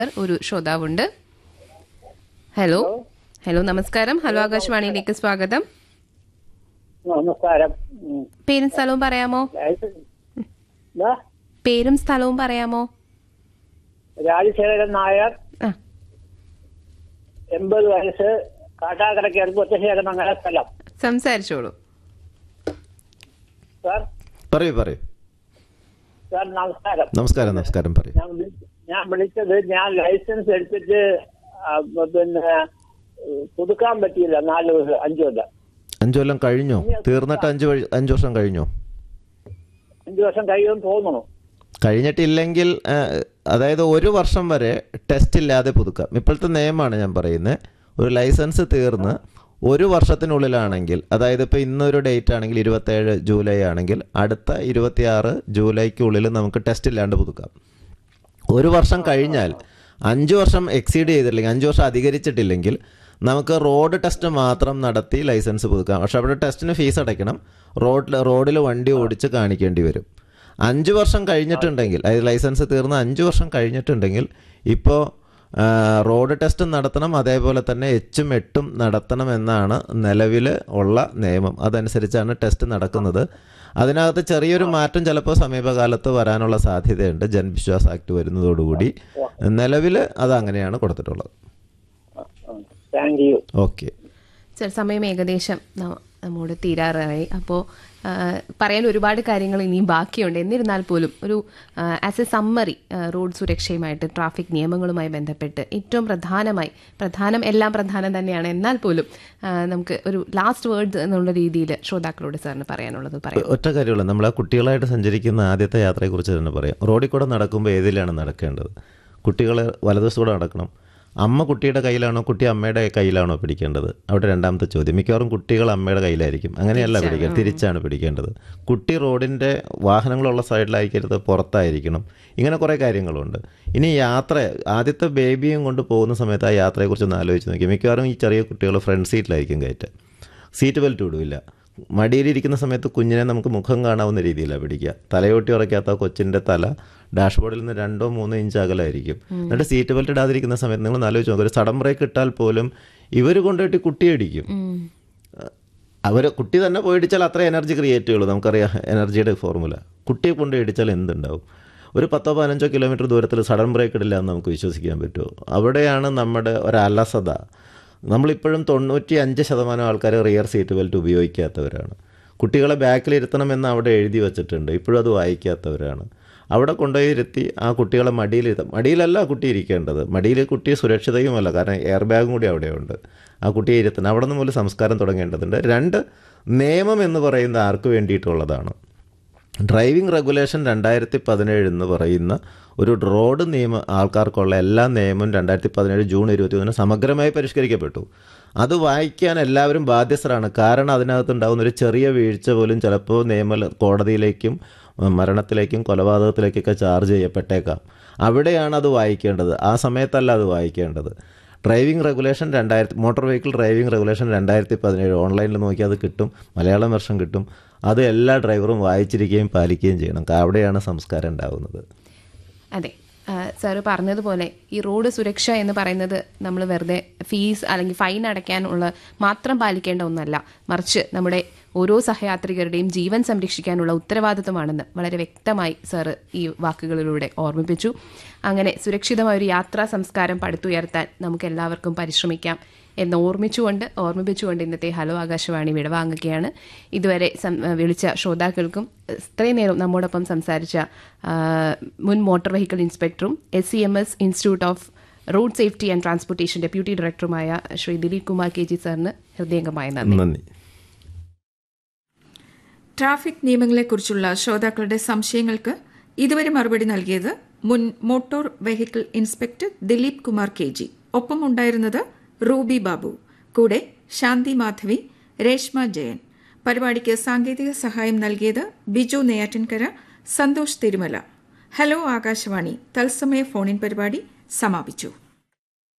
ഒരു ശ്രോതാവുണ്ട് hello hello നമസ്കാരം ഹലോ ആകാശവാണിയിലേക്ക് സ്വാഗതം നമസ്കാരം ഉം. പേരും സ്ഥലവും പറയാമോ ലൈസൻസ് എന്താ? പേരും സ്ഥലവും പറയാമോ രാജശേഖരൻ നായർ ആ എൺപത് വയസ്സ് കാട്ടാക്കടയ്ക്ക് അടുത്ത് ഒറ്റശേഖരം അങ്ങനെ സ്ഥലം സംസാരിച്ചോളൂ സാർ പറയൂ പറയൂ സാർ നമസ്കാരം നമസ്കാരം നമസ്കാരം പറയൂ ഞാൻ വിളി- ഞാൻ വിളിച്ചത് ഞാൻ ലൈസൻസ് എടുത്തിട്ട് ആ, പിന്നെ ഏഹ്, പുതുക്കാൻ പറ്റിയില്ല നാല് വർഷം അഞ്ചു കൊല്ലം അഞ്ചു കൊല്ലം കഴിഞ്ഞോ തീർന്നിട്ട് അഞ്ച് വഴി അഞ്ചു വർഷം കഴിഞ്ഞോ അഞ്ചു വർഷം കഴിയുമെന്ന് തോന്നുന്നു കഴിഞ്ഞിട്ടില്ലെങ്കിൽ ആ, അതായത് ഒരു വർഷം വരെ ടെസ്റ്റ് ഇല്ലാതെ പുതുക്കാം ഇപ്പോഴത്തെ നിയമമാണ് ഞാൻ പറയുന്നത് ഒരു ലൈസൻസ് തീർന്ന് ഒരു വർഷത്തിനുള്ളിലാണെങ്കിൽ അതായത് ഇപ്പോൾ ഇന്നൊരു ഡേറ്റ് ആണെങ്കിൽ ഇരുപത്തേഴ് ജൂലൈ ആണെങ്കിൽ അടുത്ത ഇരുപത്തിയാറ് ജൂലൈക്കുള്ളിൽ നമുക്ക് ടെസ്റ്റ് ഇല്ലാണ്ട് പുതുക്കാം ഒരു വർഷം കഴിഞ്ഞാൽ അഞ്ച് വർഷം എക്സീഡ് ചെയ്തിട്ടില്ലെങ്കിൽ അഞ്ച് വർഷം അധികരിച്ചിട്ടില്ലെങ്കിൽ നമുക്ക് റോഡ് ടെസ്റ്റ് മാത്രം നടത്തി ലൈസൻസ് പുതുക്കാം പക്ഷെ അവിടെ ടെസ്റ്റിന് ഫീസ് അടയ്ക്കണം റോഡിൽ റോഡിൽ വണ്ടി ഓടിച്ച് കാണിക്കേണ്ടി വരും അഞ്ച് വർഷം കഴിഞ്ഞിട്ടുണ്ടെങ്കിൽ അതായത് ലൈസൻസ് തീർന്ന് അഞ്ച് വർഷം കഴിഞ്ഞിട്ടുണ്ടെങ്കിൽ ഇപ്പോൾ റോഡ് ടെസ്റ്റ് നടത്തണം അതേപോലെ തന്നെ എച്ചും എട്ടും നടത്തണം എന്നാണ് നിലവിൽ ഉള്ള നിയമം അതനുസരിച്ചാണ് ടെസ്റ്റ് നടക്കുന്നത് അതിനകത്ത് ചെറിയൊരു മാറ്റം ചിലപ്പോൾ സമീപകാലത്ത് വരാനുള്ള സാധ്യതയുണ്ട് ജൻവിശ്വാസ് ആക്ട് വരുന്നതോടുകൂടി നിലവിൽ അത് അങ്ങനെയാണ് കൊടുത്തിട്ടുള്ളത് താങ്ക് യു ഓക്കെ സർ സമയം ഏകദേശം ന- നമ്മോട് തീരാറായി അപ്പോൾ പറയാൻ ഒരുപാട് കാര്യങ്ങൾ ഇനിയും ബാക്കിയുണ്ട് എന്നിരുന്നാൽ പോലും ഒരു ആസ് എ സമ്മറി റോഡ് സുരക്ഷയുമായിട്ട് ട്രാഫിക് നിയമങ്ങളുമായി ബന്ധപ്പെട്ട് ഏറ്റവും പ്രധാനമായി പ്രധാനം എല്ലാം പ്രധാനം തന്നെയാണ് എന്നാൽ പോലും ആ, നമുക്ക് ഒരു ലാസ്റ്റ് വേർഡ്സ് എന്നുള്ള രീതിയിൽ ശ്രോതാക്കളോട് സാറിന് പറയാനുള്ളത് പറയാം ഒറ്റ കാര്യമുള്ളൂ നമ്മൾ ആ കുട്ടികളായിട്ട് സഞ്ചരിക്കുന്ന ആദ്യത്തെ യാത്രയെക്കുറിച്ച് തന്നെ പറയാം റോഡിൽ കൂടെ നടക്കുമ്പോൾ ഏതിലാണ് നടക്കേണ്ടത് കുട്ടികൾ വലതുവശത്തൂടെ നടക്കണം അമ്മ കുട്ടിയുടെ കയ്യിലാണോ കുട്ടി അമ്മയുടെ കയ്യിലാണോ പിടിക്കേണ്ടത് അവിടെ രണ്ടാമത്തെ ചോദ്യം മിക്കവാറും കുട്ടികൾ അമ്മയുടെ കയ്യിലായിരിക്കും അങ്ങനെയല്ല പിടിക്കുക തിരിച്ചാണ് പിടിക്കേണ്ടത് കുട്ടി റോഡിൻ്റെ വാഹനങ്ങളുള്ള സൈഡിലായിരിക്കരുത് പുറത്തായിരിക്കണം ഇങ്ങനെ കുറേ കാര്യങ്ങളുണ്ട് ഇനി യാത്ര ആദ്യത്തെ ബേബിയും കൊണ്ട് പോകുന്ന സമയത്ത് ആ യാത്രയെക്കുറിച്ച് ഒന്ന് ആലോചിച്ച് നോക്കി മിക്കവാറും ഈ ചെറിയ കുട്ടികൾ ഫ്രണ്ട് സീറ്റിലായിരിക്കും കയറ്റുക സീറ്റ് ബെൽറ്റ് ഇടില്ല മടിയിലിരിക്കുന്ന സമയത്ത് കുഞ്ഞിനെ നമുക്ക് മുഖം കാണാവുന്ന രീതിയിലാണ് പിടിക്കുക തലയോട്ടി ഉറയ്ക്കാത്ത കൊച്ചിൻ്റെ തല ഡാഷ്ബോർഡിൽ നിന്ന് രണ്ടോ മൂന്നോ ഇഞ്ച് അകലായിരിക്കും എന്നിട്ട് സീറ്റ് ബെൽറ്റ് ഇടാതിരിക്കുന്ന സമയത്ത് നിങ്ങൾ ആലോചിച്ച് നോക്കുക ഒരു സഡൻ ബ്രേക്ക് ഇട്ടാൽ പോലും ഇവർ കൊണ്ടുപോയിട്ട് കുട്ടിയടിക്കും അവർ കുട്ടി തന്നെ പോയിടിച്ചാൽ അത്ര എനർജി ക്രിയേറ്റ് ചെയ്യുള്ളൂ നമുക്കറിയാം എനർജിയുടെ ഫോർമുല കുട്ടിയെ കൊണ്ട് ഇടിച്ചാൽ എന്തുണ്ടാവും ഒരു പത്തോ പതിനഞ്ചോ കിലോമീറ്റർ ദൂരത്തിൽ സഡൻ ബ്രേക്ക് ഇടില്ല എന്ന് നമുക്ക് വിശ്വസിക്കാൻ പറ്റുമോ അവിടെയാണ് നമ്മുടെ ഒരു അലസത നമ്മളിപ്പോഴും തൊണ്ണൂറ്റി അഞ്ച് ശതമാനം ആൾക്കാർ റിയർ സീറ്റ് ബെൽറ്റ് ഉപയോഗിക്കാത്തവരാണ് കുട്ടികളെ ബാക്കിൽ ഇരുത്തണമെന്ന് അവിടെ എഴുതി വച്ചിട്ടുണ്ട് ഇപ്പോഴും അത് വായിക്കാത്തവരാണ് അവിടെ കൊണ്ടുപോയി ഇരുത്തി ആ കുട്ടികളെ മടിയിലിരുത്താം മടിയിലല്ല ആ കുട്ടി ഇരിക്കേണ്ടത് മടിയിൽ കുട്ടി സുരക്ഷിതയുമല്ല കാരണം എയർ ബാഗും കൂടി അവിടെയുണ്ട് ആ കുട്ടിയെ ഇരുത്തണം അവിടെ നിന്ന് പോലും സംസ്കാരം തുടങ്ങേണ്ടതുണ്ട് രണ്ട് നിയമം എന്ന് പറയുന്നത് ആർക്ക് വേണ്ടിയിട്ടുള്ളതാണ് ഡ്രൈവിംഗ് റെഗുലേഷൻ രണ്ടായിരത്തി പതിനേഴ് എന്ന് പറയുന്ന ഒരു റോഡ് നിയമ ആൾക്കാർക്കുള്ള എല്ലാ നിയമവും രണ്ടായിരത്തി പതിനേഴ് ജൂൺ ഇരുപത്തി ഒന്നിന് സമഗ്രമായി പരിഷ്കരിക്കപ്പെട്ടു അത് വായിക്കാൻ എല്ലാവരും ബാധ്യസ്ഥരാണ് കാരണം അതിനകത്തുണ്ടാകുന്ന ഒരു ചെറിയ വീഴ്ച പോലും ചിലപ്പോൾ നിയമ കോടതിയിലേക്കും മരണത്തിലേക്കും കൊലപാതകത്തിലേക്കൊക്കെ ചാർജ് ചെയ്യപ്പെട്ടേക്കാം അവിടെയാണ് അത് വായിക്കേണ്ടത് ആ സമയത്തല്ല അത് വായിക്കേണ്ടത് ഡ്രൈവിംഗ് റെഗുലേഷൻ രണ്ടായിരത്തി മോട്ടോർ വെഹിക്കിൾ ഡ്രൈവിംഗ് റെഗുലേഷൻ രണ്ടായിരത്തി പതിനേഴ് ഓൺലൈനിൽ നോക്കി അത് കിട്ടും മലയാളം വെർഷൻ കിട്ടും അത് എല്ലാ ഡ്രൈവറും വായിച്ചിരിക്കുകയും പാലിക്കുകയും ചെയ്യണം അവിടെയാണ് സംസ്കാരം ഉണ്ടാകുന്നത് അതെ സാറ് പറഞ്ഞതുപോലെ ഈ റോഡ് സുരക്ഷ എന്ന് പറയുന്നത് നമ്മൾ വെറുതെ ഫീസ് അല്ലെങ്കിൽ ഫൈൻ അടയ്ക്കാനുള്ള മാത്രം പാലിക്കേണ്ട ഒന്നല്ല മറിച്ച് നമ്മുടെ ഓരോ സഹയാത്രികരുടെയും ജീവൻ സംരക്ഷിക്കാനുള്ള ഉത്തരവാദിത്തമാണെന്ന് വളരെ വ്യക്തമായി സാറ് ഈ വാക്കുകളിലൂടെ ഓർമ്മിപ്പിച്ചു അങ്ങനെ സുരക്ഷിതമായ ഒരു യാത്രാ സംസ്കാരം പടുത്തുയർത്താൻ നമുക്ക് എല്ലാവർക്കും പരിശ്രമിക്കാം എന്ന് ഓർമ്മിച്ചുകൊണ്ട് ഓർമ്മിപ്പിച്ചുകൊണ്ട് ഇന്നത്തെ ഹലോ ആകാശവാണി വിടവാങ്ങുകയാണ് ഇതുവരെ സം- വിളിച്ച ശ്രോതാക്കൾക്കും ഇത്രയും നേരം നമ്മോടൊപ്പം സംസാരിച്ച ആ, മുൻ മോട്ടോർ വെഹിക്കിൾ ഇൻസ്പെക്ടറും S C M S institute of road safety and transportation deputy ഡയറക്ടറുമായ ശ്രീ ദിലീപ് കുമാർ കെ ജി സാറിന് ഹൃദയംഗമായ നന്ദി നന്ദി ട്രാഫിക് നിയമങ്ങളെക്കുറിച്ചുള്ള ശ്രോതാക്കളുടെ സംശയങ്ങൾക്ക് ഇതുവരെ മറുപടി നൽകിയത് മുൻ motor vehicle inspector Dileep Kumar K G ഒപ്പമുണ്ടായിരുന്നത് റൂബി ബാബു കൂടെ ശാന്തി മാധവി രേഷ്മ ജയൻ പരിപാടിക്ക് സാങ്കേതിക സഹായം നൽകിയത് ബിജു നെയ്യാറ്റിൻകര സന്തോഷ് തിരുമല ഹലോ ആകാശവാണി തത്സമയ ഫോണിൻ പരിപാടി സമാപിച്ചു